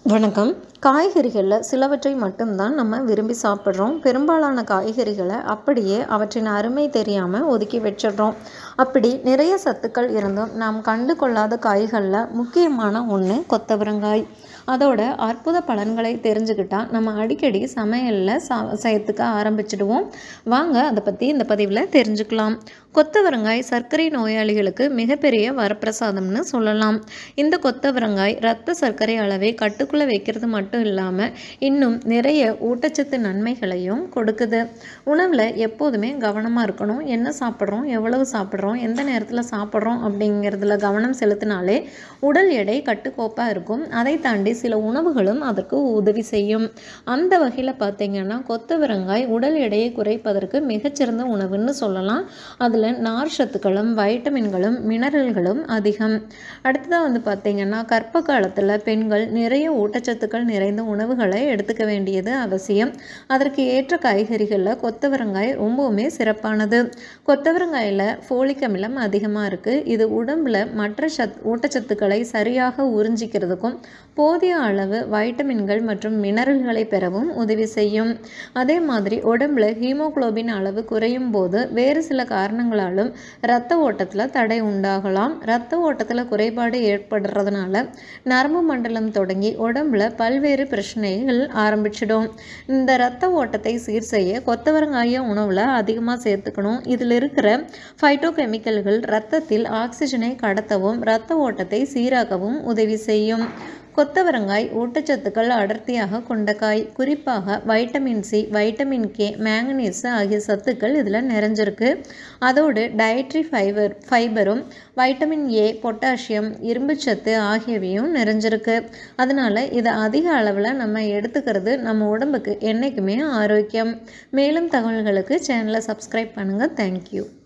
வணக்கம் காய்கறிகளில் சிலவற்றை மட்டும்தான் நம்ம விரும்பி சாப்பிட்றோம் பெரும்பாலான காய்கறிகளை அப்படியே அவற்றின் அருமை தெரியாமல் ஒதுக்கி வச்சிடுறோம் அப்படி நிறைய சத்துக்கள் இருந்தும் நாம் கண்டு கொள்ளாத காய்களில் முக்கியமான ஒன்று கொத்தவரங்காய் அதோட அற்புத பலன்களை தெரிஞ்சுக்கிட்டா நம்ம அடிக்கடி சமையலில் சா சேர்த்துக்க ஆரம்பிச்சிடுவோம் வாங்க அதை பற்றி இந்த பதிவில் தெரிஞ்சுக்கலாம் கொத்தவரங்காய் சர்க்கரை நோயாளிகளுக்கு மிகப்பெரிய வரப்பிரசாதம்னு சொல்லலாம் இந்த கொத்தவரங்காய் இரத்த சர்க்கரை அளவை கட்டுக்குள்ளே வைக்கிறது மட்டும் இல்லாமல் இன்னும் நிறைய ஊட்டச்சத்து நன்மைகளையும் கொடுக்குது உணவில் எப்போதுமே கவனமாக இருக்கணும் என்ன சாப்பிட்றோம் எவ்வளவு சாப்பிட்றோம் எந்த நேரத்தில் சாப்பிட்றோம் அப்படிங்கிறதுல கவனம் செலுத்தினாலே உடல் எடை கட்டுக்கோப்பாக இருக்கும் அதை தாண்டி சில உணவுகளும் அதற்கு உதவி செய்யும் அந்த வகையில் பார்த்தீங்கன்னா கொத்தவரங்காய் உடல் எடையை குறைப்பதற்கு மிகச்சிறந்த உணவுன்னு சொல்லலாம் அதில் நார் சத்துக்களும் வைட்டமின்களும் மினரல்களும் அதிகம் அடுத்ததாக வந்து பார்த்தீங்கன்னா கர்ப்ப காலத்தில் பெண்கள் நிறைய ஊட்டச்சத்துக்கள் நிறைந்த உணவுகளை எடுத்துக்க வேண்டியது அவசியம் அதற்கு ஏற்ற காய்கறிகளில் கொத்தவரங்காய் ரொம்பவுமே சிறப்பானது கொத்தவரங்காயில் ஃபோலிக் அமிலம் அதிகமாக இருக்குது இது உடம்பில் மற்ற சத் ஊட்டச்சத்துக்களை சரியாக உறிஞ்சிக்கிறதுக்கும் போதிய அளவு வைட்டமின்கள் மற்றும் மினரல்களை பெறவும் உதவி செய்யும் அதே மாதிரி உடம்புல ஹீமோகுளோபின் அளவு குறையும் போது வேறு சில காரணங்களாலும் இரத்த ஓட்டத்தில் தடை உண்டாகலாம் இரத்த ஓட்டத்தில் குறைபாடு ஏற்படுறதுனால நரம்பு மண்டலம் தொடங்கி உடம்புல பல்வேறு பிரச்சனைகள் ஆரம்பிச்சிடும் இந்த இரத்த ஓட்டத்தை சீர் செய்ய கொத்தவரங்காய உணவில் அதிகமாக சேர்த்துக்கணும் இதில் இருக்கிற ஃபைட்டோகெமிக்கல்கள் இரத்தத்தில் ஆக்சிஜனை கடத்தவும் இரத்த ஓட்டத்தை சீராக்கவும் உதவி செய்யும் கொத்தவரங்காய் ஊட்டச்சத்துக்கள் அடர்த்தியாக கொண்ட காய் குறிப்பாக vitamin C vitamin K manganese ஆகிய சத்துக்கள் இதில் நிறைஞ்சிருக்கு அதோடு டயட்ரி ஃபைபர் ஃபைபரும் வைட்டமின் ஏ பொட்டாசியம் இரும்புச்சத்து ஆகியவையும் நிறைஞ்சிருக்கு அதனால் இதை அதிக அளவில் நம்ம எடுத்துக்கிறது நம்ம உடம்புக்கு என்றைக்குமே ஆரோக்கியம் மேலும் தகவல்களுக்கு சேனலை சப்ஸ்கிரைப் பண்ணுங்கள் தேங்க்யூ